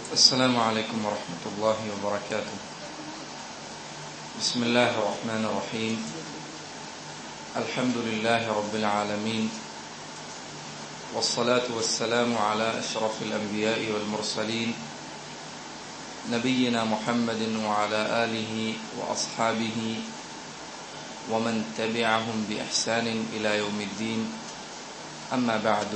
السلام عليكم ورحمة الله وبركاته بسم الله الرحمن الرحيم الحمد لله رب العالمين والصلاة والسلام على أشرف الأنبياء والمرسلين نبينا محمد وعلى آله وأصحابه ومن تبعهم بإحسان إلى يوم الدين أما بعد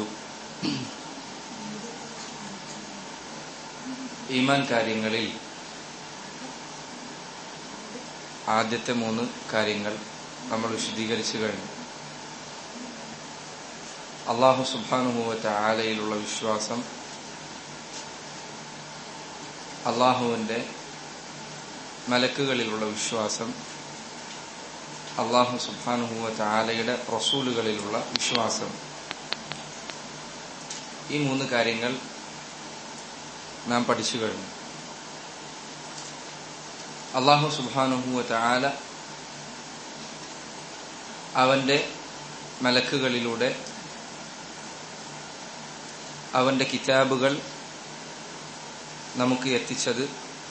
ഈമാൻ കാര്യങ്ങളിൽ ആദ്യത്തെ മൂന്ന് കാര്യങ്ങൾ നമ്മൾ വിശദീകരിച്ചു കഴിഞ്ഞു അള്ളാഹു സുബാനുഭവത്തെ ആലയിലുള്ള വിശ്വാസം അള്ളാഹുവിന്റെ മലക്കുകളിലുള്ള വിശ്വാസം അള്ളാഹു സുബാനുഭവത്തെ ആലയുടെ റസൂലുകളിലുള്ള വിശ്വാസം ഈ മൂന്ന് കാര്യങ്ങൾ നാം പഠിച്ചു കഴിഞ്ഞു അള്ളാഹു സുബാനുഹുവത്ത ആല അവന്റെ മലക്കുകളിലൂടെ അവന്റെ കിതാബുകൾ നമുക്ക് എത്തിച്ചത്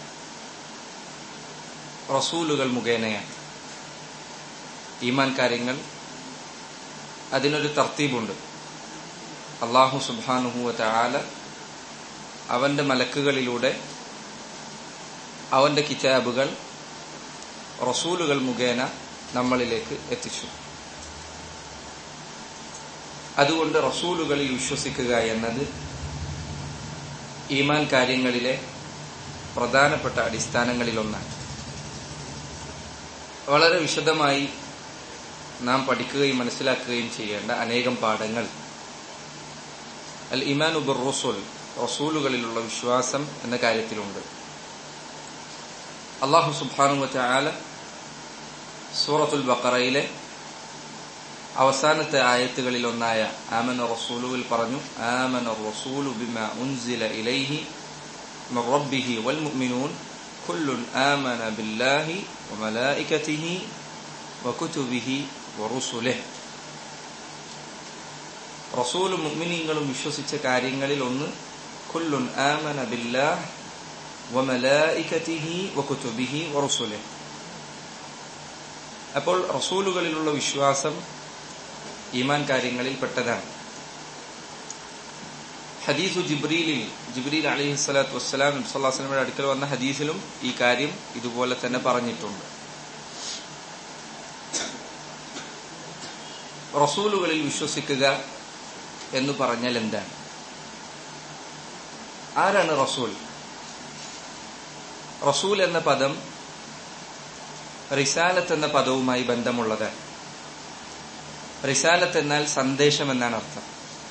റസൂലുകൾ മുഖേനയാണ് ഈമാൻ കാര്യങ്ങൾ അതിനൊരു തർത്തീബുണ്ട് അള്ളാഹു സുബാനുഹുവത്ത ആല അവന്റെ മലക്കുകളിലൂടെ അവന്റെ കിതാബുകൾ റസൂലുകൾ മുഖേന നമ്മളിലേക്ക് എത്തിച്ചു അതുകൊണ്ട് റസൂലുകളിൽ വിശ്വസിക്കുക എന്നത് ഈമാൻ കാര്യങ്ങളിലെ പ്രധാനപ്പെട്ട അടിസ്ഥാനങ്ങളിലൊന്നാണ് വളരെ വിശദമായി നാം പഠിക്കുകയും മനസ്സിലാക്കുകയും ചെയ്യേണ്ട അനേകം പാഠങ്ങൾ അൽ ഇമാൻ ഉബർ റസൂൽ റസൂലുകളിലുള്ള വിശ്വാസം എന്ന കാര്യത്തിലുണ്ട് അള്ളാഹു സുബാനുവറ്റ ആല സൂറത്തുൽ ബക്കറയിലെ അവസാനത്തെ ആയത്തുകളിൽ ഒന്നായ ആമന റസൂലുവിൽ പറഞ്ഞു ആമന റസൂലു ബിമ ഉൻസില ഇലൈഹി من ربه والمؤمنون كل آمن بالله وملائكته وكتبه ورسله റസൂലും മുഅ്മിനീങ്ങളും വിശ്വസിച്ച കാര്യങ്ങളിൽ ഒന്ന് കുല്ലുൻ ആമന ബില്ലാഹ് വമലായികതിഹി വകുതുബിഹി വറുസുലിഹി അപ്പോൾ റസൂലുകളിലുള്ള വിശ്വാസം ഈമാൻ കാര്യങ്ങളിൽ പെട്ടതാണ് ഹദീസു ജിബ്രീലിൽ ജിബ്രീൽ അലൈഹി സ്വലാത്തു വസ്സലാം നബ്സല്ലാസ്ലമിയുടെ അടുക്കൽ വന്ന ഹദീസിലും ഈ കാര്യം ഇതുപോലെ തന്നെ പറഞ്ഞിട്ടുണ്ട് റസൂലുകളിൽ വിശ്വസിക്കുക എന്ന് പറഞ്ഞാൽ എന്താണ് ആരാണ് റസൂൽ റസൂൽ എന്ന പദം റിസാലത്ത് എന്ന പദവുമായി ബന്ധമുള്ളത് റിസാലത്ത് എന്നാൽ സന്ദേശം എന്നാണ് അർത്ഥം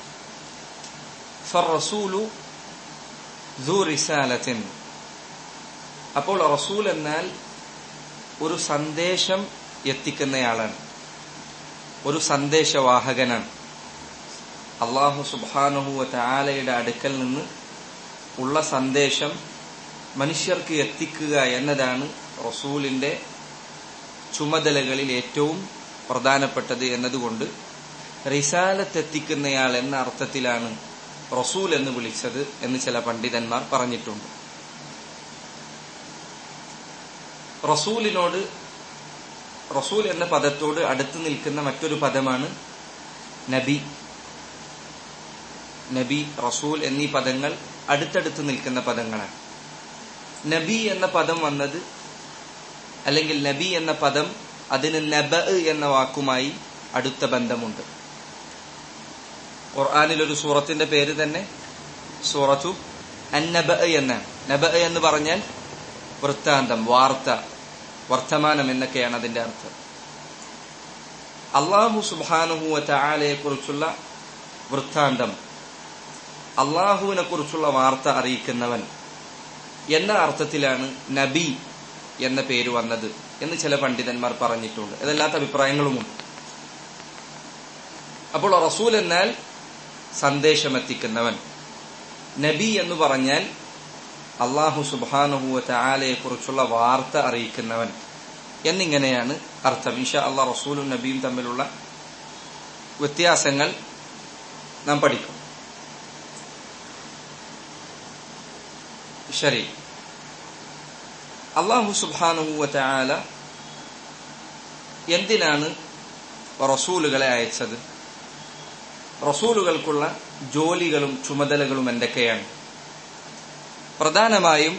ഫർ റസൂലു റിസാലത്തിൻ അപ്പോൾ റസൂൽ എന്നാൽ ഒരു സന്ദേശം എത്തിക്കുന്നയാളാണ് ഒരു സന്ദേശവാഹകനാണ് അള്ളാഹു സുബാനുഹുവ ആലയുടെ അടുക്കൽ നിന്ന് ഉള്ള സന്ദേശം മനുഷ്യർക്ക് എത്തിക്കുക എന്നതാണ് റസൂലിന്റെ ചുമതലകളിൽ ഏറ്റവും പ്രധാനപ്പെട്ടത് എന്നതുകൊണ്ട് റിസാലത്ത് എത്തിക്കുന്നയാൾ എന്ന അർത്ഥത്തിലാണ് റസൂൽ എന്ന് വിളിച്ചത് എന്ന് ചില പണ്ഡിതന്മാർ പറഞ്ഞിട്ടുണ്ട് റസൂലിനോട് റസൂൽ എന്ന പദത്തോട് അടുത്ത് നിൽക്കുന്ന മറ്റൊരു പദമാണ് നബി നബി റസൂൽ എന്നീ പദങ്ങൾ അടുത്തടുത്ത് നിൽക്കുന്ന പദങ്ങളാണ് നബി എന്ന പദം വന്നത് അല്ലെങ്കിൽ നബി എന്ന പദം അതിന് നബ എന്ന വാക്കുമായി അടുത്ത ബന്ധമുണ്ട് ഖുർആാനിൽ ഒരു സൂറത്തിന്റെ പേര് തന്നെ സൂറത്തു അന്നബ എന്നാണ് നബ എന്ന് പറഞ്ഞാൽ വൃത്താന്തം വാർത്ത വർത്തമാനം എന്നൊക്കെയാണ് അതിന്റെ അർത്ഥം അള്ളാഹു സുബാനുഹുവ ആലയെ കുറിച്ചുള്ള വൃത്താന്തം അള്ളാഹുവിനെ കുറിച്ചുള്ള വാർത്ത അറിയിക്കുന്നവൻ എന്ന അർത്ഥത്തിലാണ് നബി എന്ന പേര് വന്നത് എന്ന് ചില പണ്ഡിതന്മാർ പറഞ്ഞിട്ടുണ്ട് ഇതല്ലാത്ത അഭിപ്രായങ്ങളുമുണ്ട് അപ്പോൾ റസൂൽ എന്നാൽ സന്ദേശമെത്തിക്കുന്നവൻ നബി എന്ന് പറഞ്ഞാൽ അള്ളാഹു സുബാനുഹുവ ആലയെ കുറിച്ചുള്ള വാർത്ത അറിയിക്കുന്നവൻ എന്നിങ്ങനെയാണ് അർത്ഥം ഇഷ അള്ളാഹ് റസൂലും നബിയും തമ്മിലുള്ള വ്യത്യാസങ്ങൾ നാം പഠിക്കും ശരി അള്ളാഹു സുബാനുഭൂവല എന്തിനാണ് റസൂലുകളെ അയച്ചത് റസൂലുകൾക്കുള്ള ജോലികളും ചുമതലകളും എന്തൊക്കെയാണ് പ്രധാനമായും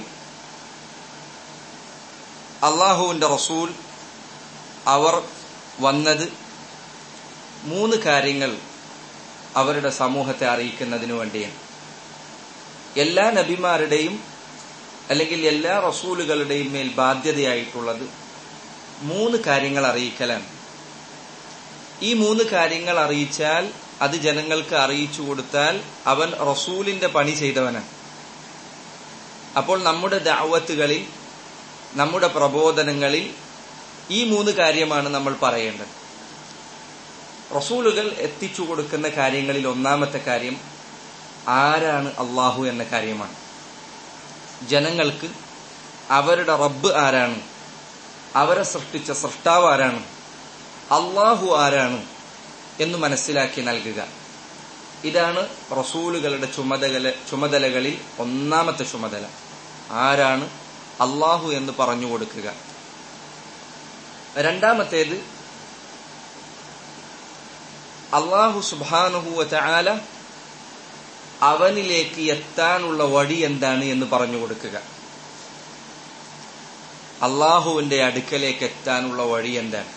അള്ളാഹുവിന്റെ റസൂൽ അവർ വന്നത് മൂന്ന് കാര്യങ്ങൾ അവരുടെ സമൂഹത്തെ അറിയിക്കുന്നതിനു വേണ്ടിയാണ് എല്ലാ നബിമാരുടെയും അല്ലെങ്കിൽ എല്ലാ റസൂലുകളുടെയും മേൽ ബാധ്യതയായിട്ടുള്ളത് മൂന്ന് കാര്യങ്ങൾ അറിയിക്കലാണ് ഈ മൂന്ന് കാര്യങ്ങൾ അറിയിച്ചാൽ അത് ജനങ്ങൾക്ക് അറിയിച്ചു കൊടുത്താൽ അവൻ റസൂലിന്റെ പണി ചെയ്തവനാണ് അപ്പോൾ നമ്മുടെ ദാവത്തുകളിൽ നമ്മുടെ പ്രബോധനങ്ങളിൽ ഈ മൂന്ന് കാര്യമാണ് നമ്മൾ പറയേണ്ടത് റസൂലുകൾ എത്തിച്ചു കൊടുക്കുന്ന കാര്യങ്ങളിൽ ഒന്നാമത്തെ കാര്യം ആരാണ് അള്ളാഹു എന്ന കാര്യമാണ് ജനങ്ങൾക്ക് അവരുടെ റബ്ബ് ആരാണ് അവരെ സൃഷ്ടിച്ച സൃഷ്ടാവ് ആരാണ് അള്ളാഹു ആരാണ് എന്ന് മനസ്സിലാക്കി നൽകുക ഇതാണ് റസൂലുകളുടെ ചുമതല ചുമതലകളിൽ ഒന്നാമത്തെ ചുമതല ആരാണ് അള്ളാഹു എന്ന് പറഞ്ഞു കൊടുക്കുക രണ്ടാമത്തേത് അള്ളാഹു സുബാനുഹുവ ചാല അവനിലേക്ക് എത്താനുള്ള വഴി എന്താണ് എന്ന് പറഞ്ഞു കൊടുക്കുക അള്ളാഹുവിന്റെ അടുക്കലേക്ക് എത്താനുള്ള വഴി എന്താണ്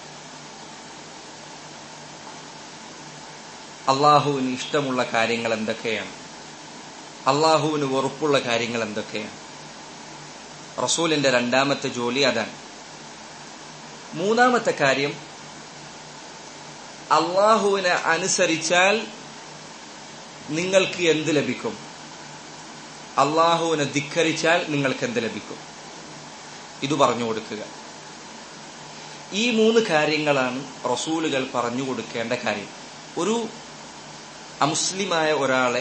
അള്ളാഹുവിന് ഇഷ്ടമുള്ള കാര്യങ്ങൾ എന്തൊക്കെയാണ് അള്ളാഹുവിന് വെറുപ്പുള്ള കാര്യങ്ങൾ എന്തൊക്കെയാണ് റസൂലിന്റെ രണ്ടാമത്തെ ജോലി അതാണ് മൂന്നാമത്തെ കാര്യം അള്ളാഹുവിനെ അനുസരിച്ചാൽ നിങ്ങൾക്ക് എന്ത് ലഭിക്കും അള്ളാഹുവിനെ ധിക്കരിച്ചാൽ നിങ്ങൾക്ക് എന്ത് ലഭിക്കും ഇത് പറഞ്ഞു കൊടുക്കുക ഈ മൂന്ന് കാര്യങ്ങളാണ് റസൂലുകൾ പറഞ്ഞു കൊടുക്കേണ്ട കാര്യം ഒരു അമുസ്ലിമായ ഒരാളെ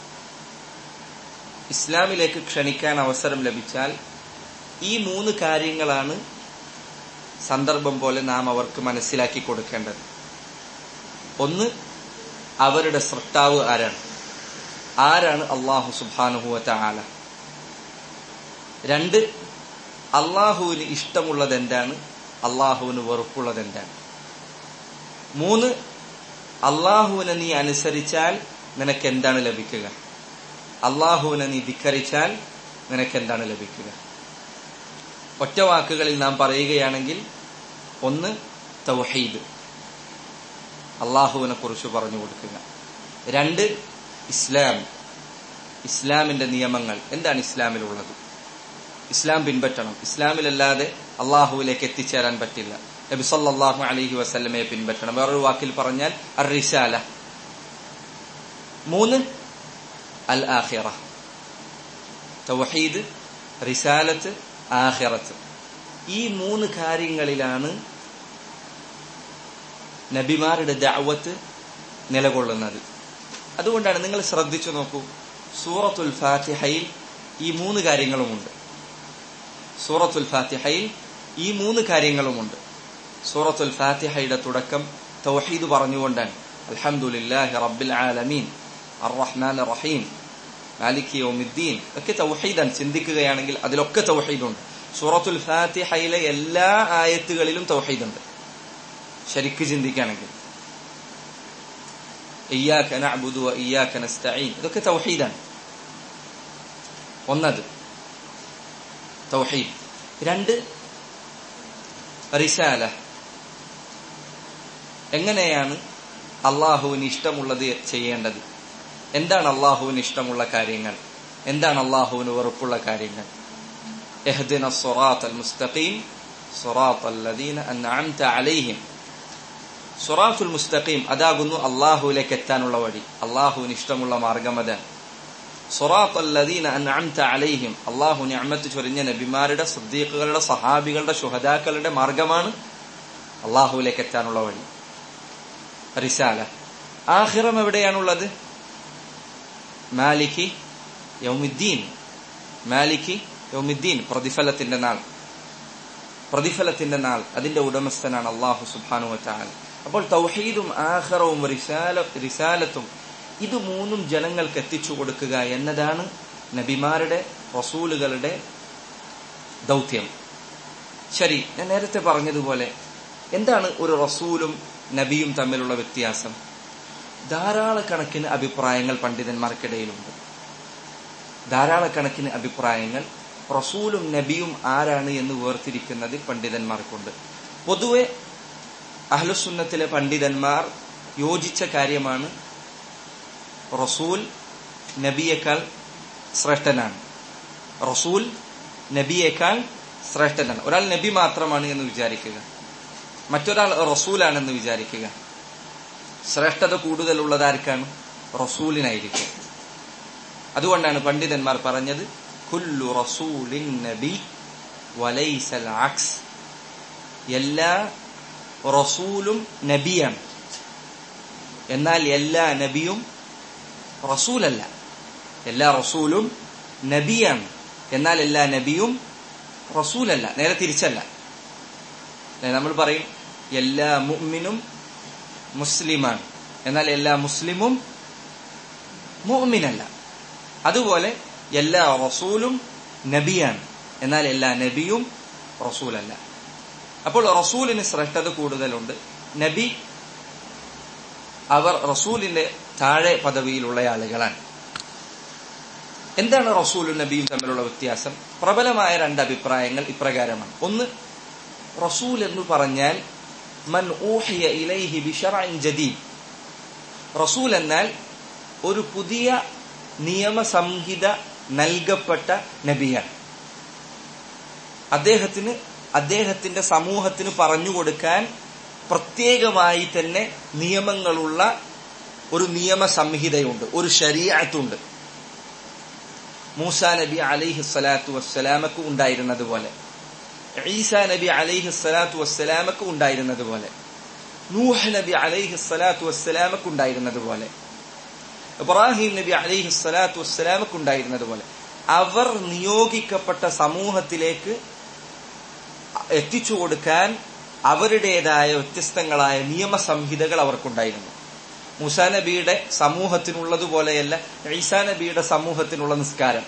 ഇസ്ലാമിലേക്ക് ക്ഷണിക്കാൻ അവസരം ലഭിച്ചാൽ ഈ മൂന്ന് കാര്യങ്ങളാണ് സന്ദർഭം പോലെ നാം അവർക്ക് മനസ്സിലാക്കി കൊടുക്കേണ്ടത് ഒന്ന് അവരുടെ സൃഷ്ടാവ് ആരാണ് ആരാണ് അള്ളാഹു സുബാനുഹുവറ്റ ആല രണ്ട് അള്ളാഹുവിന് ഇഷ്ടമുള്ളത് എന്താണ് അള്ളാഹുവിന് വെറുപ്പുള്ളത് എന്താണ് മൂന്ന് അള്ളാഹുവിനെ നീ അനുസരിച്ചാൽ നിനക്ക് എന്താണ് ലഭിക്കുക അള്ളാഹുവിനെ നീ ധിക്കരിച്ചാൽ നിനക്ക് എന്താണ് ലഭിക്കുക ഒറ്റ വാക്കുകളിൽ നാം പറയുകയാണെങ്കിൽ ഒന്ന് തൗഹീദ് അള്ളാഹുവിനെ കുറിച്ച് പറഞ്ഞു കൊടുക്കുക രണ്ട് ഇസ്ലാം ഇസ്ലാമിന്റെ നിയമങ്ങൾ എന്താണ് ഇസ്ലാമിലുള്ളത് ഇസ്ലാം പിൻപറ്റണം ഇസ്ലാമിലല്ലാതെ അള്ളാഹുവിലേക്ക് എത്തിച്ചേരാൻ പറ്റില്ല നബി സല്ലല്ലാഹു അലൈഹി വസല്ലമയെ പിൻപറ്റണം വേറൊരു വാക്കിൽ പറഞ്ഞാൽ അർ റിസാല മൂന്ന് അൽ ആഖിറ തൗഹീദ് റിസാലത്ത് ആഖിറത്ത് ഈ മൂന്ന് കാര്യങ്ങളിലാണ് നബിമാരുടെ ദഅവത്ത് നിലകൊള്ളുന്നത് അതുകൊണ്ടാണ് നിങ്ങൾ ശ്രദ്ധിച്ചു നോക്കൂ സൂറത്തുൽ ഫാത്തിഹയിൽ ഈ മൂന്ന് കാര്യങ്ങളുമുണ്ട് സൂറത്തുൽ ഫാത്തിഹയിൽ ഈ മൂന്ന് കാര്യങ്ങളുമുണ്ട് സൂറത്തുൽ ഫാത്തിഹയുടെ തുടക്കം തൗഹീദ് പറഞ്ഞുകൊണ്ടാണ് അൽഹംദുലില്ലാഹി റബ്ബിൽ ആലമീൻ അർറഹ്മാൻ റഹീം മാലിക് യൗമിദ്ദീൻ ഒക്കെ തൗഹീദാണ് ചിന്തിക്കുകയാണെങ്കിൽ അതിലൊക്കെ തൗഹീദുണ്ട് സൂറത്തുൽ ഫാത്തിഹയിലെ എല്ലാ ആയത്തുകളിലും തൗഹീദുണ്ട് ശരിക്ക് ചിന്തിക്കുകയാണെങ്കിൽ ഇയ്യാക നഅ്ബുദു വ ഇയ്യാക നസ്തഈൻ ഇതൊക്കെ തൗഹീദാണ് ഒന്നത് തൗഹീദ് രണ്ട് റിസാല എങ്ങനെയാണ് അള്ളാഹുവിന് ഇഷ്ടമുള്ളത് ചെയ്യേണ്ടത് എന്താണ് അള്ളാഹുവിന് ഇഷ്ടമുള്ള കാര്യങ്ങൾ എന്താണ് അള്ളാഹുവിന് വെറുപ്പുള്ള കാര്യങ്ങൾ എഹ്ദിന സൊറാത്ത് അൽ മുസ്തഖീം സൊറാത്ത് അല്ലദീന അൻഅംത അലൈഹിം സൊറാത്തുൽ മുസ്തഖീം അതാകുന്നു അള്ളാഹുവിലേക്ക് എത്താനുള്ള വഴി അള്ളാഹുവിന് ഇഷ്ടമുള്ള മാർഗം അതാണ് സൊറാത്ത് അല്ലദീന അൻഅംത അലൈഹിം അള്ളാഹു നിഅമത്ത് ചൊരിഞ്ഞ നബിമാരുടെ സദ്ദീഖുകളുടെ സഹാബികളുടെ ശുഹദാക്കളുടെ മാർഗമാണ് അള്ളാഹുവിലേക്ക് എത്താനുള്ള വഴി റിസാല ആഹിറം എവിടെയാണുള്ളത് മാലിക്കി യൗമിദ്ദീൻ മാലിക്കി യൗമിദ്ദീൻ പ്രതിഫലത്തിന്റെ നാൾ പ്രതിഫലത്തിന്റെ നാൾ അതിന്റെ ഉടമസ്ഥനാണ് അള്ളാഹു സുബാനു വറ്റാൽ അപ്പോൾ തൗഹീദും ആഹറവും റിസാല റിസാലത്തും ഇത് മൂന്നും ജനങ്ങൾക്ക് എത്തിച്ചു കൊടുക്കുക എന്നതാണ് നബിമാരുടെ റസൂലുകളുടെ ദൗത്യം ശരി ഞാൻ നേരത്തെ പറഞ്ഞതുപോലെ എന്താണ് ഒരു റസൂലും നബിയും തമ്മിലുള്ള വ്യത്യാസം ധാരാളക്കണക്കിന് അഭിപ്രായങ്ങൾ പണ്ഡിതന്മാർക്കിടയിലുണ്ട് ധാരാളക്കണക്കിന് അഭിപ്രായങ്ങൾ റസൂലും നബിയും ആരാണ് എന്ന് വേർതിരിക്കുന്നതിൽ പണ്ഡിതന്മാർക്കുണ്ട് പൊതുവെ അഹ്ലുസുന്നത്തിലെ പണ്ഡിതന്മാർ യോജിച്ച കാര്യമാണ് റസൂൽ നബിയേക്കാൾ ശ്രേഷ്ഠനാണ് റസൂൽ നബിയേക്കാൾ ശ്രേഷ്ഠനാണ് ഒരാൾ നബി മാത്രമാണ് എന്ന് വിചാരിക്കുക മറ്റൊരാൾ റസൂലാണെന്ന് വിചാരിക്കുക ശ്രേഷ്ഠത കൂടുതലുള്ളത് ആർക്കാണ് റസൂലിനായിരിക്കും അതുകൊണ്ടാണ് പണ്ഡിതന്മാർ പറഞ്ഞത് കുല്ലു റസൂലിൻ നബി വലൈസൽ ആക്സ് എല്ലാ റസൂലും നബിയാണ് എന്നാൽ എല്ലാ നബിയും റസൂലല്ല എല്ലാ റസൂലും നബിയാണ് എന്നാൽ എല്ലാ നബിയും റസൂലല്ല നേരെ തിരിച്ചല്ല നമ്മൾ പറയും എല്ലാ മുഅ്മിനും മുസ്ലിമാണ് എന്നാൽ എല്ലാ മുസ്ലിമും മുഅ്മിനല്ല അതുപോലെ എല്ലാ റസൂലും നബിയാണ് എന്നാൽ എല്ലാ നബിയും റസൂലല്ല അപ്പോൾ റസൂലിന് ശ്രേഷ്ഠത കൂടുതലുണ്ട് നബി അവർ റസൂലിന്റെ താഴെ പദവിയിലുള്ള ആളുകളാണ് എന്താണ് റസൂലും നബിയും തമ്മിലുള്ള വ്യത്യാസം പ്രബലമായ രണ്ട് അഭിപ്രായങ്ങൾ ഇപ്രകാരമാണ് ഒന്ന് റസൂൽ എന്ന് പറഞ്ഞാൽ മൻ ഊഹിയ ഇലൈഹി ബിഷറഇൻ ജദീദ് റസൂൽ എന്നാൽ ഒരു പുതിയ നിയമസംഹിത നൽകപ്പെട്ട നബിയാണ് അദ്ദേഹത്തിന് അദ്ദേഹത്തിന്റെ സമൂഹത്തിന് പറഞ്ഞു കൊടുക്കാൻ പ്രത്യേകമായി തന്നെ നിയമങ്ങളുള്ള ഒരു നിയമ സംഹിതയുണ്ട് ഒരു ശരീഅത്തുണ്ട് മൂസ നബി അലൈഹി സ്വലാത്തു വസ്സലാമക്ക് ഉണ്ടായിരുന്നത് പോലെ ഈസ നബി അലൈഹി സ്വലാത്തു വസ്സലാമക്ക് ഉണ്ടായിരുന്നത് പോലെ നൂഹ് നബി അലൈഹി സ്വലാത്തു വസ്സലാമക്ക് ഉണ്ടായിരുന്നത് പോലെ ഇബ്രാഹിം നബി അലൈഹി സ്വലാത്തു വസ്സലാമക്ക് ഉണ്ടായിരുന്നത് പോലെ അവർ നിയോഗിക്കപ്പെട്ട സമൂഹത്തിലേക്ക് എത്തിച്ചു കൊടുക്കാൻ അവരുടേതായ വ്യത്യസ്തങ്ങളായ നിയമസംഹിതകൾ അവർക്കുണ്ടായിരുന്നു മുസാ നബിയുടെ സമൂഹത്തിനുള്ളതുപോലെയല്ല ഈസാ നബിയുടെ സമൂഹത്തിനുള്ള നിസ്കാരം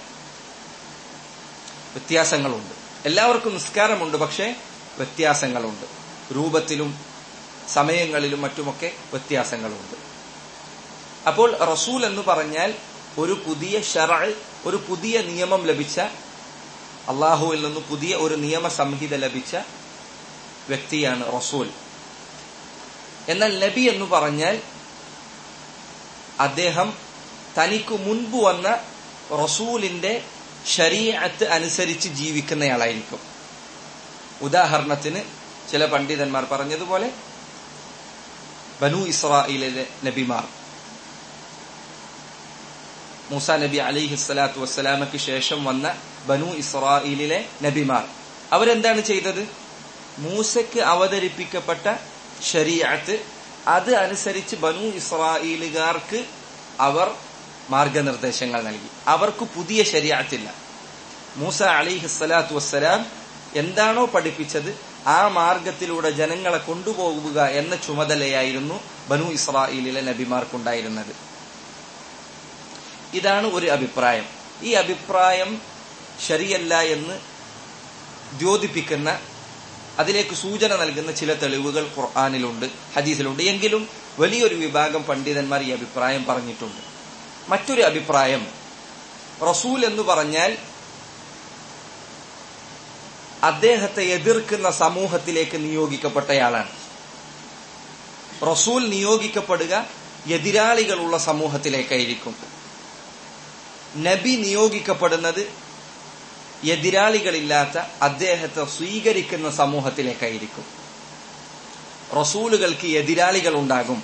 വ്യത്യാസങ്ങളുണ്ട് എല്ലാവർക്കും നിസ്കാരമുണ്ട് പക്ഷേ വ്യത്യാസങ്ങളുണ്ട് രൂപത്തിലും സമയങ്ങളിലും മറ്റുമൊക്കെ വ്യത്യാസങ്ങളുണ്ട് അപ്പോൾ റസൂൽ എന്ന് പറഞ്ഞാൽ ഒരു പുതിയ ഷറ ഒരു പുതിയ നിയമം ലഭിച്ച അള്ളാഹുവിൽ നിന്ന് പുതിയ ഒരു നിയമ സംഹിത ലഭിച്ച വ്യക്തിയാണ് റസൂൽ എന്നാൽ നബി എന്ന് പറഞ്ഞാൽ അദ്ദേഹം തനിക്ക് മുൻപ് വന്ന റസൂലിന്റെ ശരീഅത്ത് അനുസരിച്ച് ജീവിക്കുന്നയാളായിരിക്കും ഉദാഹരണത്തിന് ചില പണ്ഡിതന്മാർ പറഞ്ഞതുപോലെ ബനു ഇസ്രായേലിലെ നബിമാർ മൂസ നബി അലിഹി സ്വലാത്തു വസ്സലാമയ്ക്ക് ശേഷം വന്ന ബനു ഇസ്രായേലിലെ നബിമാർ അവരെന്താണ് ചെയ്തത് മൂസയ്ക്ക് അവതരിപ്പിക്കപ്പെട്ട ശരീഅത്ത് അത് അനുസരിച്ച് ബനു ഇസ്രായേലുകാർക്ക് അവർ മാർഗനിർദ്ദേശങ്ങൾ നൽകി അവർക്ക് പുതിയ ശരീഅത്തില്ല മൂസ അലിഹി സ്വലാത്തു വസ്സലാം എന്താണോ പഠിപ്പിച്ചത് ആ മാർഗത്തിലൂടെ ജനങ്ങളെ കൊണ്ടുപോകുക എന്ന ചുമതലയായിരുന്നു ബനു ഇസ്രായേലിലെ നബിമാർക്കുണ്ടായിരുന്നത് ഇതാണ് ഒരു അഭിപ്രായം ഈ അഭിപ്രായം ശരിയല്ല എന്ന് ദ്യോതിപ്പിക്കുന്ന അതിലേക്ക് സൂചന നൽകുന്ന ചില തെളിവുകൾ ഖുർആാനിലുണ്ട് ഹദീസിലുണ്ട് എങ്കിലും വലിയൊരു വിഭാഗം പണ്ഡിതന്മാർ ഈ അഭിപ്രായം പറഞ്ഞിട്ടുണ്ട് മറ്റൊരു അഭിപ്രായം റസൂൽ എന്ന് പറഞ്ഞാൽ അദ്ദേഹത്തെ എതിർക്കുന്ന സമൂഹത്തിലേക്ക് നിയോഗിക്കപ്പെട്ടയാളാണ് റസൂൽ നിയോഗിക്കപ്പെടുക എതിരാളികളുള്ള സമൂഹത്തിലേക്കായിരിക്കും നബി നിയോഗിക്കപ്പെടുന്നത് എതിരാളികളില്ലാത്ത അദ്ദേഹത്തെ സ്വീകരിക്കുന്ന സമൂഹത്തിലേക്കായിരിക്കും റസൂലുകൾക്ക് എതിരാളികൾ ഉണ്ടാകും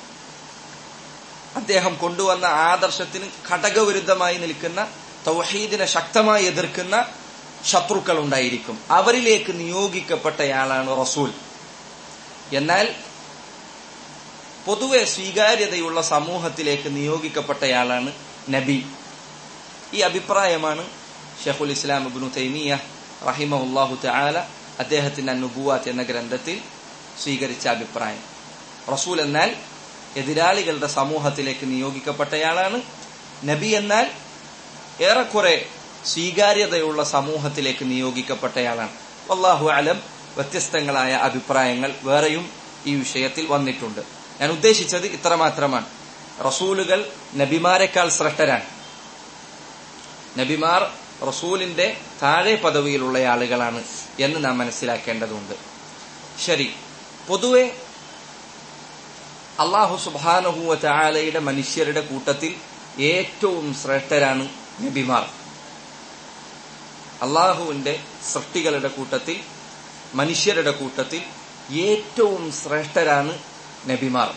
അദ്ദേഹം കൊണ്ടുവന്ന ആദർശത്തിന് ഘടകവിരുദ്ധമായി നിൽക്കുന്ന തൗഹീദിനെ ശക്തമായി എതിർക്കുന്ന ശത്രുക്കൾ ഉണ്ടായിരിക്കും അവരിലേക്ക് നിയോഗിക്കപ്പെട്ടയാളാണ് റസൂൽ എന്നാൽ പൊതുവെ സ്വീകാര്യതയുള്ള സമൂഹത്തിലേക്ക് നിയോഗിക്കപ്പെട്ടയാളാണ് നബി ഈ അഭിപ്രായമാണ് ഷെഖുൽ ഇസ്ലാം ഇബ്നു തൈമിയ റഹിമഹുല്ലാഹു തആല അദ്ദേഹത്തിന്റെ അനുബുവാത്ത് എന്ന ഗ്രന്ഥത്തിൽ സ്വീകരിച്ച അഭിപ്രായം റസൂൽ എന്നാൽ എതിരാളികളുടെ സമൂഹത്തിലേക്ക് നിയോഗിക്കപ്പെട്ടയാളാണ് നബി എന്നാൽ ഏറെക്കുറെ സ്വീകാര്യതയുള്ള സമൂഹത്തിലേക്ക് നിയോഗിക്കപ്പെട്ടയാളാണ് അള്ളാഹു അലം വ്യത്യസ്തങ്ങളായ അഭിപ്രായങ്ങൾ വേറെയും ഈ വിഷയത്തിൽ വന്നിട്ടുണ്ട് ഞാൻ ഉദ്ദേശിച്ചത് ഇത്ര മാത്രമാണ് റസൂലുകൾ നബിമാരെക്കാൾ ശ്രേഷ്ഠരാണ് നബിമാർ റസൂലിന്റെ താഴെ പദവിയിലുള്ള ആളുകളാണ് എന്ന് നാം മനസ്സിലാക്കേണ്ടതുണ്ട് ശരി പൊതുവെ അള്ളാഹു സുബാനഹുവ ചാലയുടെ മനുഷ്യരുടെ കൂട്ടത്തിൽ ഏറ്റവും ശ്രേഷ്ഠരാണ് നബിമാർ അള്ളാഹുവിന്റെ സൃഷ്ടികളുടെ കൂട്ടത്തിൽ മനുഷ്യരുടെ കൂട്ടത്തിൽ ഏറ്റവും ശ്രേഷ്ഠരാണ് നബിമാർ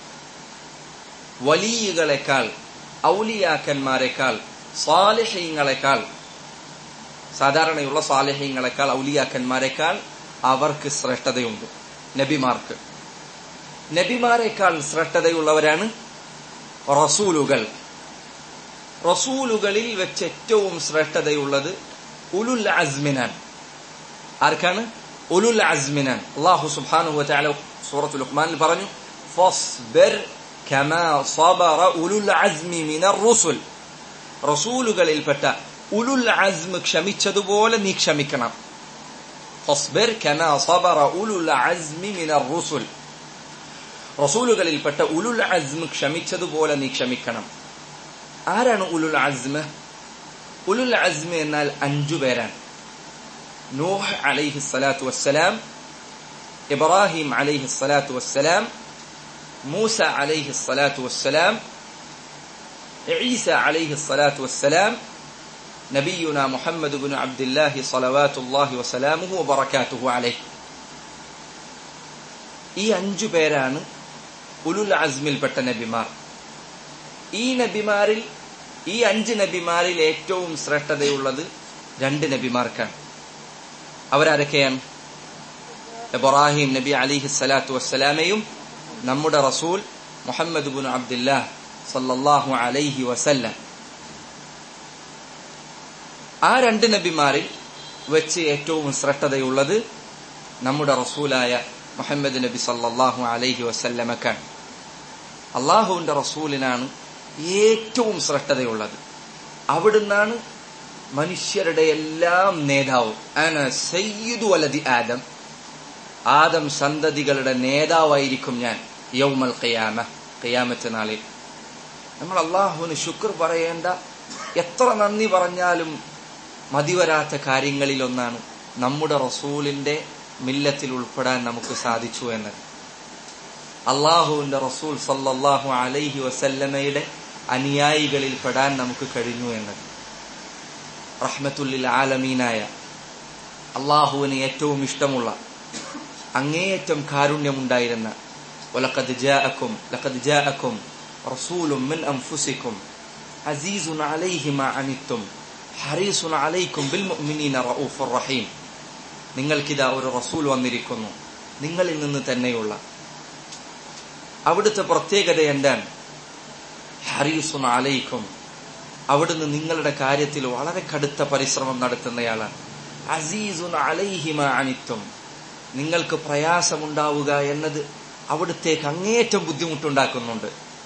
വലിയകളെക്കാൾ ഔലിയാക്കന്മാരെക്കാൾ സാലിഹ്യങ്ങളെക്കാൾ സാധാരണയുള്ള സാലിഹ്യങ്ങളെക്കാൾ ഔലിയാക്കന്മാരെക്കാൾ അവർക്ക് ശ്രേഷ്ഠതയുണ്ട് നബിമാർക്ക് നബിമാരെക്കാൾ ശ്രേഷ്ഠതയുള്ളവരാണ് റസൂലുകൾ റസൂലുകളിൽ വെച്ച് ഏറ്റവും ശ്രേഷ്ഠതയുള്ളത് ഉലുൽ അസ്മിനാൻ ആർക്കാണ് ഉലുൽ അസ്മിനാൻ അള്ളാഹു സുബ്ഹാനഹു വതആല സൂറത്തുൽ ലുഖ്മാനിൽ പറഞ്ഞു ഫസ്ബിർ കമാ സബറ ഉലുൽ അസ്മി മിനർ റുസുൽ റസൂലുകളിൽപ്പെട്ട ഉലുൽ അസ്മ് ക്ഷമിച്ചതുപോലെ നീ ക്ഷമിക്കണം ഫസ്ബിർ കമാ സബറ ഉലുൽ അസ്മി മിനർ റുസുൽ റസൂലുകളിൽപ്പെട്ട ഉലുൽ അസ്മ് ക്ഷമിച്ചതുപോലെ നീ ക്ഷമിക്കണം ആരാണ് ഉലുൽ അസ്മ് ഉലുൽ അസ്മ് എന്നാൽ അഞ്ചു പേരാണ് നൂഹ് അലൈഹി സ്വലാത്തു വസ്സലാം ഇബ്രാഹിം അലൈഹി സ്വലാത്തു വസ്സലാം മൂസ അലൈഹി സ്വലാത്തു വസ്സലാം ഈസ അലൈഹി സ്വലാത്തു വസ്സലാം നബിയുന മുഹമ്മദ് ബിൻ അബ്ദുല്ലാഹി സ്വലവാത്തുല്ലാഹി വസ്സലാമുഹു വബറകാതുഹു അലൈഹി ഈ അഞ്ചു പേരാണ് ഉലുൽ അസ്മിൽപ്പെട്ട നബിമാർ ഈ നബിമാരിൽ ഈ അഞ്ച് നബിമാരിൽ ഏറ്റവും ശ്രേഷ്ഠതയുള്ളത് രണ്ട് നബിമാർക്കാണ് അവരാരൊക്കെയാണ് ഇബ്രാഹിം നബി അലിഹി സ്വലാത്തു വസ്സലാമയും നമ്മുടെ റസൂൽ മുഹമ്മദ് ബുൻ അബ്ദുല്ലാ സല്ലല്ലാഹു അലൈഹി വസല്ലം ആ രണ്ട് നബിമാരിൽ വെച്ച് ഏറ്റവും ശ്രേഷ്ഠതയുള്ളത് നമ്മുടെ റസൂലായ മുഹമ്മദ് നബി സല്ലല്ലാഹു അലൈഹി വസല്ലമക്കാണ് അള്ളാഹുവിന്റെ റസൂലിനാണ് ഏറ്റവും ശ്രേഷ്ഠതയുള്ളത് അവിടുന്നാണ് മനുഷ്യരുടെ എല്ലാം നേതാവ് അന സയ്യിദു വലതി ആദം ആദം സന്തതികളുടെ നേതാവായിരിക്കും ഞാൻ യൗമൽ ഖിയാമ ഖിയാമത്ത് നാളിൽ നമ്മൾ അള്ളാഹുവിന് ശുക്ർ പറയേണ്ട എത്ര നന്ദി പറഞ്ഞാലും മതിവരാത്ത കാര്യങ്ങളിലൊന്നാണ് നമ്മുടെ റസൂലിന്റെ മില്ലത്തിൽ ഉൾപ്പെടാൻ നമുക്ക് സാധിച്ചു എന്നത് അള്ളാഹുവിന്റെ റസൂൽ സല്ലല്ലാഹു അലൈഹി വസല്ലമയുടെ അനുയായികളിൽ പെടാൻ നമുക്ക് കഴിഞ്ഞു എന്നത് റഹ്മത്തുല്ലിൽ ആലമീനായ അള്ളാഹുവിന് ഏറ്റവും ഇഷ്ടമുള്ള അങ്ങേയറ്റം കാരുണ്യമുണ്ടായിരുന്ന ولقد جاءكم لقد جاءكم رسول من أنفسكم عزيز عليه ما عنتم حريص عليكم بالمؤمنين رؤوف رحيم നിങ്ങൾക്കിതാ ഒരു റസൂൽ വന്നിരിക്കുന്നു നിങ്ങളിൽ നിന്ന് തന്നെയുള്ള അവിടുത്തെ പ്രത്യേകത എന്താണ് ഹരീസുൻ അലൈക്കും അവിടുന്ന് നിങ്ങളുടെ കാര്യത്തിൽ വളരെ കടുത്ത പരിശ്രമം നടത്തുന്നയാളാണ് അസീസുൻ അലൈഹിമ അനിത്തും നിങ്ങൾക്ക് പ്രയാസമുണ്ടാവുക എന്നത് അവിടുത്തേക്ക് അങ്ങേയറ്റം ബുദ്ധിമുട്ടുണ്ടാക്കുന്നുണ്ട്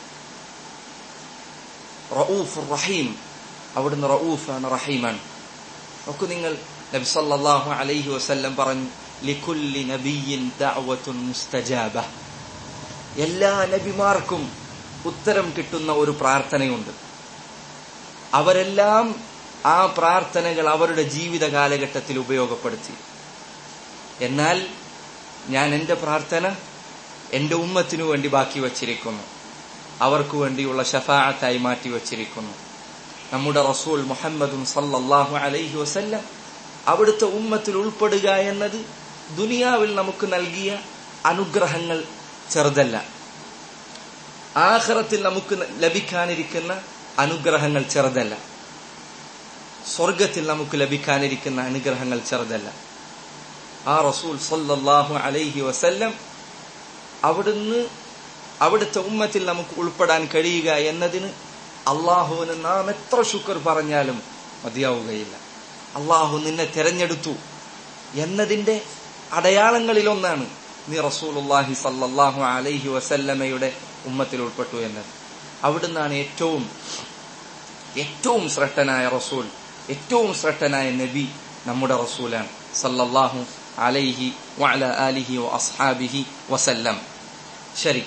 റഊഫ് റഹീം അവിടുന്ന് റഊഫാണ് റഹീമാണ് നോക്കൂ നിങ്ങൾ നബി സല്ലല്ലാഹു അലൈഹി വസല്ലം പറഞ്ഞു ലികുല്ലി നബിയിൻ ദഅവത്തുൻ മുസ്തജാബ എല്ലാ നബിമാർക്കും ഉത്തരം കിട്ടുന്ന ഒരു പ്രാർത്ഥനയുണ്ട് അവരെല്ലാം ആ പ്രാർത്ഥനകൾ അവരുടെ ജീവിത കാലഘട്ടത്തിൽ ഉപയോഗപ്പെടുത്തി എന്നാൽ ഞാൻ എന്റെ പ്രാർത്ഥന എന്റെ ഉമ്മത്തിനു വേണ്ടി ബാക്കി വച്ചിരിക്കുന്നു അവർക്ക് വേണ്ടിയുള്ള ഷഫാഅത്തായി മാറ്റി വച്ചിരിക്കുന്നു നമ്മുടെ റസൂൽ മുഹമ്മദും സല്ലല്ലാഹു അലൈഹി വസല്ലം അവിടുത്തെ ഉമ്മത്തിൽ ഉൾപ്പെടുക എന്നത് ദുനിയാവിൽ നമുക്ക് നൽകിയ അനുഗ്രഹങ്ങൾ ചെറുതല്ല ആഖിറത്തിൽ നമുക്ക് ലഭിക്കാനിരിക്കുന്ന അനുഗ്രഹങ്ങൾ ചെറുതല്ല സ്വർഗത്തിൽ നമുക്ക് ലഭിക്കാനിരിക്കുന്ന അനുഗ്രഹങ്ങൾ ചെറുതല്ല ആ റസൂൽ സല്ലല്ലാഹു അലൈഹി വസല്ലം അവിടുന്ന് അവിടുത്തെ ഉമ്മത്തിൽ നമുക്ക് ഉൾപ്പെടാൻ കഴിയുക എന്നതിന് അള്ളാഹുവിന് നാം എത്ര ശുക്ർ പറഞ്ഞാലും മതിയാവുകയില്ല അള്ളാഹു നിന്നെ തെരഞ്ഞെടുത്തു എന്നതിന്റെ അടയാളങ്ങളിലൊന്നാണ് നീ റസൂലുല്ലാഹി സല്ലല്ലാഹു അലൈഹി വസല്ലമയുടെ ഉമ്മത്തിൽ ഉൾപ്പെട്ടു എന്നത് അവിടുന്നാണ് ഏറ്റവും ഏറ്റവും ശ്രേഷ്ഠനായ റസൂൽ ഏറ്റവും ശ്രേഷ്ഠനായ നബി നമ്മുടെ റസൂലാണ് സല്ലല്ലാഹു അലൈഹി വഅല ആലിഹി വ അസ്ഹാബിഹി വസല്ലം ശരി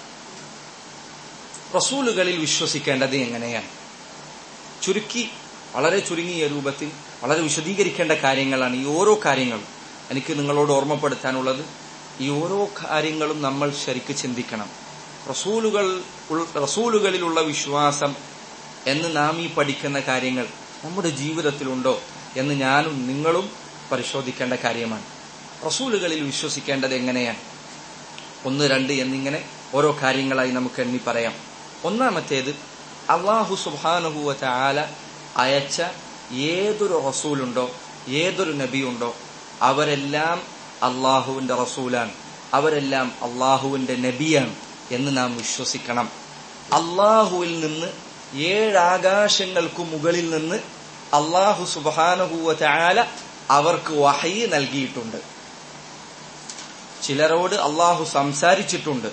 റസൂലുകളിൽ വിശ്വസിക്കേണ്ടത് എങ്ങനെയാണ് ചുരുക്കി വളരെ ചുരുങ്ങിയ രൂപത്തിൽ വളരെ വിശദീകരിക്കേണ്ട കാര്യങ്ങളാണ് ഈ ഓരോ കാര്യങ്ങളും എനിക്ക് നിങ്ങളോട് ഓർമ്മപ്പെടുത്താനുള്ളത് ഈ ഓരോ കാര്യങ്ങളും നമ്മൾ ശരിക്ക് ചിന്തിക്കണം റസൂലുകൾ റസൂലുകളിലുള്ള വിശ്വാസം എന്ന് നാം ഈ പഠിക്കുന്ന കാര്യങ്ങൾ നമ്മുടെ ജീവിതത്തിലുണ്ടോ എന്ന് ഞാനും നിങ്ങളും പരിശോധിക്കേണ്ട കാര്യമാണ് റസൂലുകളിൽ വിശ്വസിക്കേണ്ടത് എങ്ങനെയാണ് ഒന്ന് രണ്ട് എന്നിങ്ങനെ ഓരോ കാര്യങ്ങളായി നമുക്ക് എണ്ണി പറയാം ഒന്നാമത്തേത് അള്ളാഹു സുബാനുഹുവ ആല അയച്ച ഏതൊരു റസൂലുണ്ടോ ഏതൊരു നബിയുണ്ടോ അവരെല്ലാം അള്ളാഹുവിന്റെ റസൂലാണ് അവരെല്ലാം അള്ളാഹുവിന്റെ നബിയാണ് എന്ന് നാം വിശ്വസിക്കണം അള്ളാഹുവിൽ നിന്ന് ഏഴാകാശങ്ങൾക്ക് മുകളിൽ നിന്ന് അള്ളാഹു സുബാനുഹൂവ ആല അവർക്ക് വഹയി നൽകിയിട്ടുണ്ട് ചിലരോട് അള്ളാഹു സംസാരിച്ചിട്ടുണ്ട്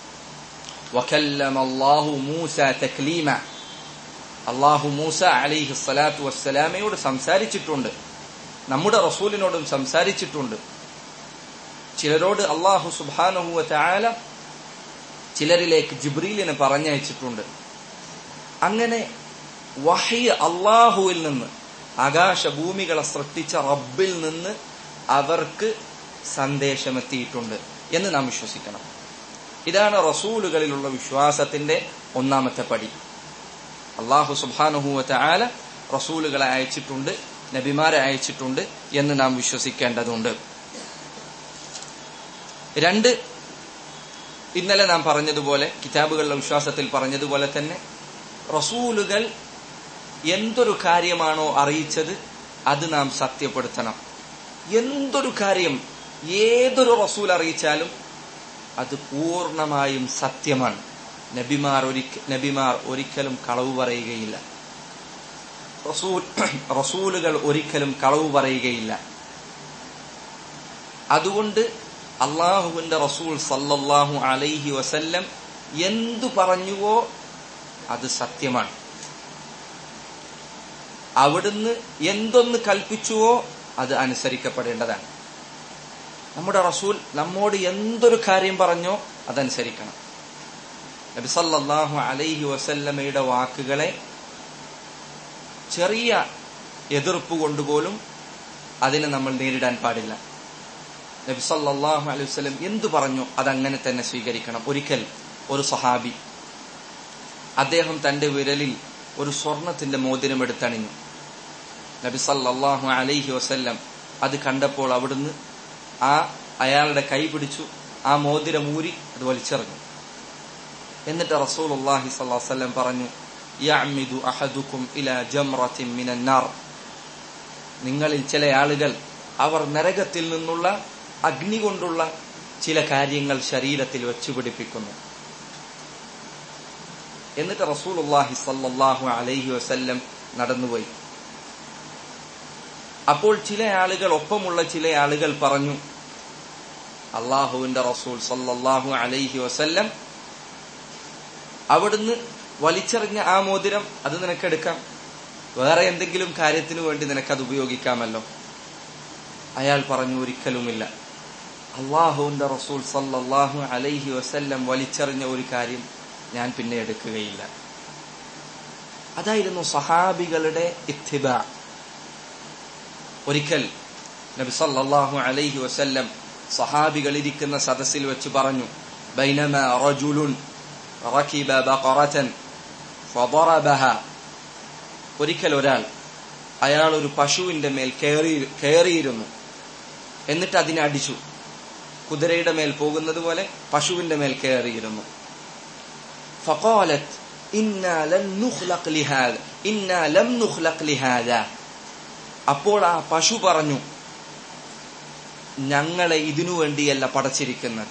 അള്ളാഹു മൂസ തക്ലീമ അള്ളാഹു മൂസ അലിഹി സ്വലാത്തു വസ്സലാമയോട് സംസാരിച്ചിട്ടുണ്ട് നമ്മുടെ റസൂലിനോടും സംസാരിച്ചിട്ടുണ്ട് ചിലരോട് അള്ളാഹു സുബാനുഹുവ ആല ചിലരിലേക്ക് ജിബ്രീലിനെ പറഞ്ഞയച്ചിട്ടുണ്ട് അങ്ങനെ വഹി അള്ളാഹുവിൽ നിന്ന് ആകാശഭൂമികളെ സൃഷ്ടിച്ച റബ്ബിൽ നിന്ന് അവർക്ക് സന്ദേശമെത്തിയിട്ടുണ്ട് എന്ന് നാം വിശ്വസിക്കണം ഇതാണ് റസൂലുകളിലുള്ള വിശ്വാസത്തിന്റെ ഒന്നാമത്തെ പടി അള്ളാഹു സുബാനുഹൂവത്തെ ആല റസൂലുകളെ അയച്ചിട്ടുണ്ട് നബിമാരെ അയച്ചിട്ടുണ്ട് എന്ന് നാം വിശ്വസിക്കേണ്ടതുണ്ട് രണ്ട് ഇന്നലെ നാം പറഞ്ഞതുപോലെ കിതാബുകളുടെ വിശ്വാസത്തിൽ പറഞ്ഞതുപോലെ തന്നെ റസൂലുകൾ എന്തൊരു കാര്യമാണോ അറിയിച്ചത് അത് നാം സത്യപ്പെടുത്തണം എന്തൊരു കാര്യം ഏതൊരു റസൂൽ അറിയിച്ചാലും അത് പൂർണ്ണമായും സത്യമാണ് നബിമാർ ഒരിക്ക നബിമാർ ഒരിക്കലും കളവ് പറയുകയില്ല റസൂൽ റസൂലുകൾ ഒരിക്കലും കളവ് പറയുകയില്ല അതുകൊണ്ട് അള്ളാഹുവിന്റെ റസൂൽ സല്ലല്ലാഹു അലൈഹി വസല്ലം എന്തു പറഞ്ഞുവോ അത് സത്യമാണ് അവിടുന്ന് എന്തൊന്ന് കൽപ്പിച്ചുവോ അത് അനുസരിക്കപ്പെടേണ്ടതാണ് നമ്മുടെ റസൂൽ നമ്മോട് എന്തൊരു കാര്യം പറഞ്ഞോ അതനുസരിക്കണം നബി സല്ലല്ലാഹു അലൈഹി വസല്ലമയുടെ വാക്കുകളെ ചെറിയ എതിർപ്പ് കൊണ്ടുപോലും അതിനെ നമ്മൾ നേരിടാൻ പാടില്ല നബി സല്ലല്ലാഹു അലൈഹി വസല്ലം എന്തു പറഞ്ഞു അതങ്ങനെ തന്നെ സ്വീകരിക്കണം ഒരിക്കൽ ഒരു സഹാബി അദ്ദേഹം തന്റെ വിരലിൽ ഒരു സ്വർണത്തിന്റെ മോതിരം എടുത്തണിഞ്ഞു നബി സല്ലല്ലാഹു അലൈഹി വസല്ലം അത് കണ്ടപ്പോൾ അവിടുന്ന് ആ അയാളുടെ കൈ പിടിച്ചു ആ മോതിരം ഊരി അത് വലിച്ചെറിഞ്ഞു എന്നിട്ട് റസൂൽ അള്ളാഹി വസല്ലം പറഞ്ഞു യഅ്മിദു അഹദുക്കും ഇല ജംറത്തിൻ മിനൻ നാർ നിങ്ങളിൽ ചില ആളുകൾ അവർ നരകത്തിൽ നിന്നുള്ള അഗ്നി കൊണ്ടുള്ള ചില കാര്യങ്ങൾ ശരീരത്തിൽ വെച്ചു പിടിപ്പിക്കുന്നു എന്നിട്ട് റസൂൽ അള്ളാഹി സല്ലാഹു അലൈഹി വസല്ലം നടന്നുപോയി അപ്പോൾ ചില ആളുകൾ ഒപ്പമുള്ള ചില ആളുകൾ പറഞ്ഞു അള്ളാഹുവിന്റെ റസൂൽ സല്ലല്ലാഹു അലൈഹി വസല്ലം അവിടുന്ന് വലിച്ചെറിഞ്ഞ ആ മോതിരം അത് നിനക്കെടുക്കാം വേറെ എന്തെങ്കിലും കാര്യത്തിനു വേണ്ടി നിനക്കത് ഉപയോഗിക്കാമല്ലോ അയാൾ പറഞ്ഞു ഒരിക്കലുമില്ല അള്ളാഹുവിന്റെ റസൂൽ സല്ലല്ലാഹു അലൈഹി വസല്ലം വലിച്ചെറിഞ്ഞ ഒരു കാര്യം ഞാൻ പിന്നെ എടുക്കുകയില്ല അതായിരുന്നു സഹാബികളുടെ ഇത്തിബ ഒരിക്കൽ നബി സല്ലല്ലാഹു അലൈഹി വസല്ലം സഹാബികൾ ഇരിക്കുന്ന സദസ്സിൽ വെച്ച് പറഞ്ഞു ബൈനമ റജുലുൻ റകിബ ബഖറതൻ ഫദറബഹ ഒരിക്കൽ ഒരാൾ അയാൾ ഒരു പശുവിന്റെ മേൽ കയറി കയറിയിരുന്നു എന്നിട്ട് അതിനെ അടിച്ചു കുതിരയുടെ മേൽ പോകുന്നത് പോലെ പശുവിന്റെ മേൽ കയറിയിരുന്നു ഫഖാലത്ത് ഇന്നാ ലൻ നുഖ്ലഖ് ലിഹാദ ഇന്നാ ലം നുഖ്ലഖ് ലിഹാദ അപ്പോൾ ആ പശു പറഞ്ഞു ഞങ്ങളെ ഇതിനു വേണ്ടിയല്ല പടച്ചിരിക്കുന്നത്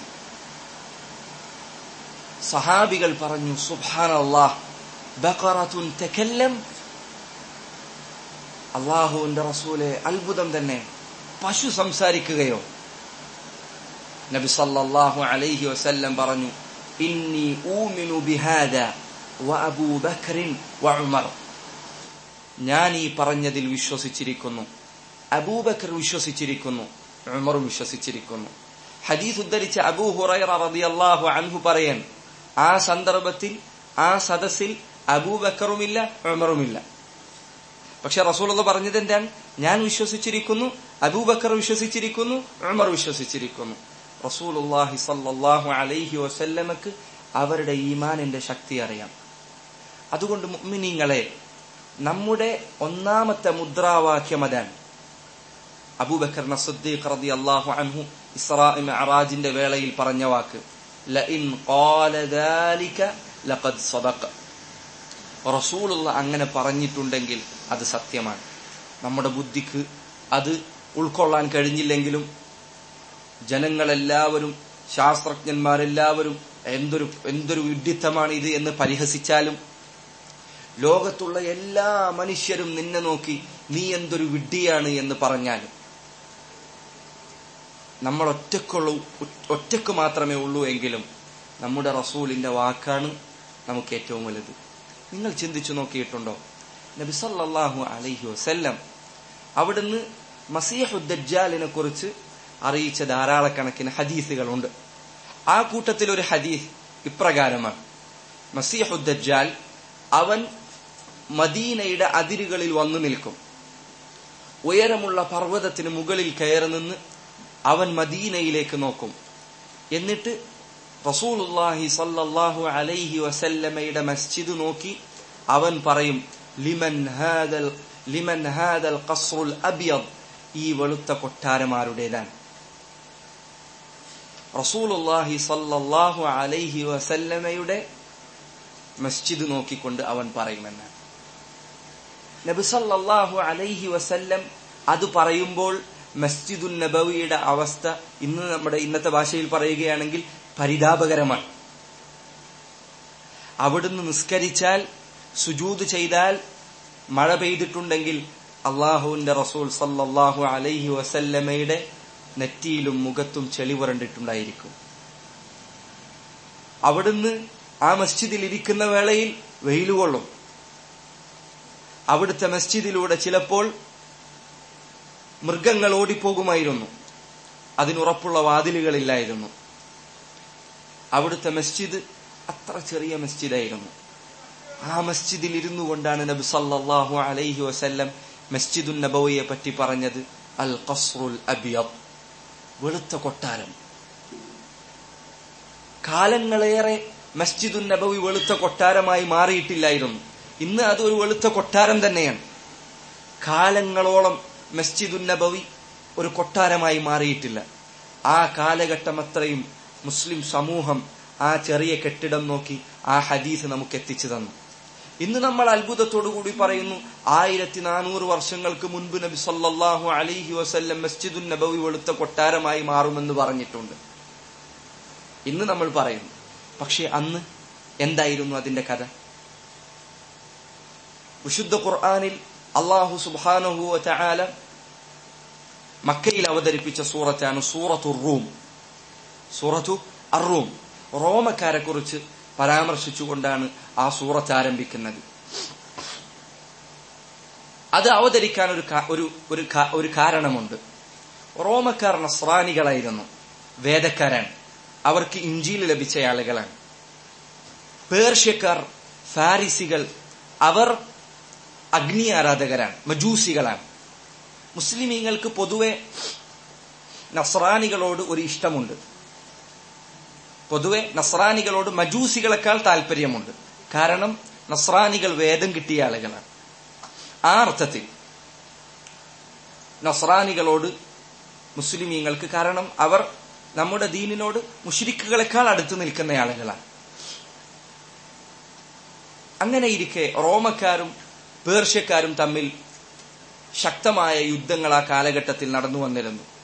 സഹാബികൾ പറഞ്ഞു സുബ്ഹാനല്ലാഹ് ബഖറത്തുൻ തകല്ലം അള്ളാഹുവിന്റെ റസൂലെ അത്ഭുതം തന്നെ പശു സംസാരിക്കുകയോ നബി സല്ലല്ലാഹു അലൈഹി വസല്ലം പറഞ്ഞു ഇന്നി ഊമിനു ബിഹാദ വ അബൂ ബക്രിൻ വ ഉമർ ഞാൻ ഈ പറഞ്ഞതിൽ വിശ്വസിച്ചിരിക്കുന്നു അബൂബക്കർ വിശ്വസിച്ചിരിക്കുന്നു ഉമറും വിശ്വസിച്ചിരിക്കുന്നു ഹദീസ് ഉദ്ധരിച്ച അബൂ ഹുറൈറ റളിയല്ലാഹു അൻഹു പറയാൻ ആ സന്ദർഭത്തിൽ ആ സദസ്സിൽ അബൂബക്കറുമില്ല ഉമറുമില്ല പക്ഷെ റസൂൽ പറഞ്ഞത് എന്താണ് ഞാൻ വിശ്വസിച്ചിരിക്കുന്നു അബൂബക്കർ വിശ്വസിച്ചിരിക്കുന്നു ഉമർ വിശ്വസിച്ചിരിക്കുന്നു റസൂലുള്ളാഹി സല്ലല്ലാഹു അലൈഹി വസല്ലമക്ക് അവരുടെ ഈമാനിന്റെ ശക്തി അറിയാം അതുകൊണ്ട് മുഅ്മിനീങ്ങളെ നമ്മുടെ ഒന്നാമത്തെ മുദ്രാവാക്യം അതാണ് അബൂബക്കർ സദ്ദീഖ് റളിയല്ലാഹു അൻഹു ഇസ്രാ മിഅറാജിന്റെ വേളയിൽ പറഞ്ഞ വാക്ക് ലഇൻ ഖാല ദാലിക ലഖദ് സദഖ റസൂലുള്ള അങ്ങനെ പറഞ്ഞിട്ടുണ്ടെങ്കിൽ അത് സത്യമാണ് നമ്മുടെ ബുദ്ധിക്ക് അത് ഉൾക്കൊള്ളാൻ കഴിഞ്ഞില്ലെങ്കിലും ജനങ്ങളെല്ലാവരും ശാസ്ത്രജ്ഞന്മാരെല്ലാവരും എന്തൊരു എന്തൊരു വിഡിത്തമാണ് ഇത് എന്ന് പരിഹസിച്ചാലും ലോകത്തുള്ള എല്ലാ മനുഷ്യരും നിന്നെ നോക്കി നീ എന്തൊരു വിഡ്ഢിയാണ് എന്ന് പറഞ്ഞാലും നമ്മൾ ഒറ്റക്കുള്ളൂ ഒറ്റക്ക് മാത്രമേ ഉള്ളൂ എങ്കിലും നമ്മുടെ റസൂലിന്റെ വാക്കാണ് നമുക്ക് ഏറ്റവും വലുത് നിങ്ങൾ ചിന്തിച്ചു നോക്കിയിട്ടുണ്ടോ നബി സല്ലല്ലാഹു അലൈഹി വസല്ലം അവിടുന്ന് മസീഹുദ്ദജാലിനെ കുറിച്ച് അറിയിച്ച ധാരാളക്കണക്കിന് ഹദീസുകളുണ്ട് ആ കൂട്ടത്തിൽ ഒരു ഹദീസ് ഇപ്രകാരമാണ് മസീഹുദ്ദജാൽ അവൻ മദീനയുടെ അതിരുകളിൽ വന്നു നിൽക്കും ഉയരമുള്ള പർവ്വതത്തിന് മുകളിൽ കയറി നിന്ന് അവൻ മദീനയിലേക്ക് നോക്കും എന്നിട്ട് റസൂലുല്ലാഹി സല്ലല്ലാഹു അലൈഹി വസല്ലമയുടെ മസ്ജിദ് നോക്കി അവൻ പറയും ലിമൻ ഹാദൽ ലിമൻ ഹാദൽ ഖസ്റുൽ അബ്യദ് ഈ വെളുത്ത കൊട്ടാരമാരുടേതാണ് റസൂലുല്ലാഹി സല്ലല്ലാഹു അലൈഹി വസല്ലമയുടെ മസ്ജിദ് നോക്കിക്കൊണ്ട് അവൻ പറയുമെന്നാണ് നബി സല്ലല്ലാഹു അലൈഹി വസല്ലം അത് പറയുമ്പോൾ മസ്ജിദുൻ നബവിയുടെ അവസ്ഥ ഇന്ന് നമ്മുടെ ഇന്നത്തെ ഭാഷയിൽ പറയുകയാണെങ്കിൽ പരിതാപകരമാണ് അവിടുന്ന് നിസ്കരിച്ചാൽ സുജൂത് ചെയ്താൽ മഴ പെയ്തിട്ടുണ്ടെങ്കിൽ അള്ളാഹുവിന്റെ റസൂൽ സല്ലല്ലാഹു അലൈഹി വസല്ലമയുടെ നെറ്റിയിലും മുഖത്തും ചെളി പുരണ്ടിട്ടുണ്ടായിരിക്കും അവിടുന്ന് ആ മസ്ജിദിൽ ഇരിക്കുന്ന വേളയിൽ വെയിൽ കൊള്ളും അവിടുത്തെ മസ്ജിദിലൂടെ ചിലപ്പോൾ മൃഗങ്ങൾ ഓടിപ്പോകുമായിരുന്നു അതിനുറപ്പുള്ള വാതിലുകളില്ലായിരുന്നു അവിടുത്തെ മസ്ജിദ് അത്ര ചെറിയ മസ്ജിദായിരുന്നു ആ മസ്ജിദിൽ ഇരുന്നു കൊണ്ടാണ് നബി സല്ലല്ലാഹു അലൈഹി വസല്ലം മസ്ജിദുൻ നബവിയെ പറ്റി പറഞ്ഞത് അൽ ഖസ്റുൽ അബിയദ് വെളുത്ത കൊട്ടാരം കാലങ്ങളേറെ മസ്ജിദുൻ നബവി വെളുത്ത കൊട്ടാരമായി മാറിയിട്ടില്ലായിരുന്നു ഇന്ന് അത് ഒരു വെളുത്ത കൊട്ടാരം തന്നെയാണ് കാലങ്ങളോളം മസ്ജിദുൻ നബവി ഒരു കൊട്ടാരമായി മാറിയിട്ടില്ല ആ കാലഘട്ടം അത്രയും മുസ്ലിം സമൂഹം ആ ചെറിയ കെട്ടിടം നോക്കി ആ ഹദീസ് നമുക്ക് എത്തിച്ചു തന്നു ഇന്ന് നമ്മൾ അത്ഭുതത്തോടു കൂടി പറയുന്നു ആയിരത്തി നാനൂറ് വർഷങ്ങൾക്ക് മുൻപ് നബി സല്ലല്ലാഹു അലൈഹി വസല്ലം മസ്ജിദുൻ നബവി വെളുത്ത കൊട്ടാരമായി മാറുമെന്ന് പറഞ്ഞിട്ടുണ്ട് ഇന്ന് നമ്മൾ പറയുന്നു പക്ഷെ അന്ന് എന്തായിരുന്നു അതിന്റെ കഥ വിശുദ്ധ ഖുർആാനിൽ അള്ളാഹു സുബാനഹു ചായാല മക്കയിൽ അവതരിപ്പിച്ച സൂറത്താണ് സൂറത്തു റൂം സൂറത്തു അറൂം റോമക്കാരെ കുറിച്ച് പരാമർശിച്ചുകൊണ്ടാണ് ആ സൂറത്ത് ആരംഭിക്കുന്നത് അത് അവതരിക്കാൻ ഒരു ഒരു ഒരു ഒരു കാരണമുണ്ട് റോമക്കാർ നസ്രാനികളായിരുന്നു വേദക്കാരാണ് അവർക്ക് ഇഞ്ചിയിൽ ലഭിച്ച ആളുകളാണ് പേർഷ്യക്കാർ ഫാരിസികൾ അവർ അഗ്നി ആരാധകരാണ് മജൂസികളാണ് മുസ്ലിമീങ്ങൾക്ക് പൊതുവെ നസ്രാനികളോട് ഒരു ഇഷ്ടമുണ്ട് പൊതുവെ നസ്രാനികളോട് മജൂസികളെക്കാൾ താല്പര്യമുണ്ട് കാരണം നസ്രാനികൾ വേദം കിട്ടിയ ആളുകളാണ് ആ അർത്ഥത്തിൽ നസ്രാനികളോട് മുസ്ലിമീങ്ങൾക്ക് കാരണം അവർ നമ്മുടെ ദീനിനോട് മുഷിരിക്കുകളെക്കാൾ അടുത്ത് നിൽക്കുന്ന ആളുകളാണ് അങ്ങനെ ഇരിക്കെ റോമക്കാരും പേർഷ്യക്കാരും തമ്മിൽ ശക്തമായ യുദ്ധങ്ങൾ ആ കാലഘട്ടത്തിൽ നടന്നു വന്നിരുന്നു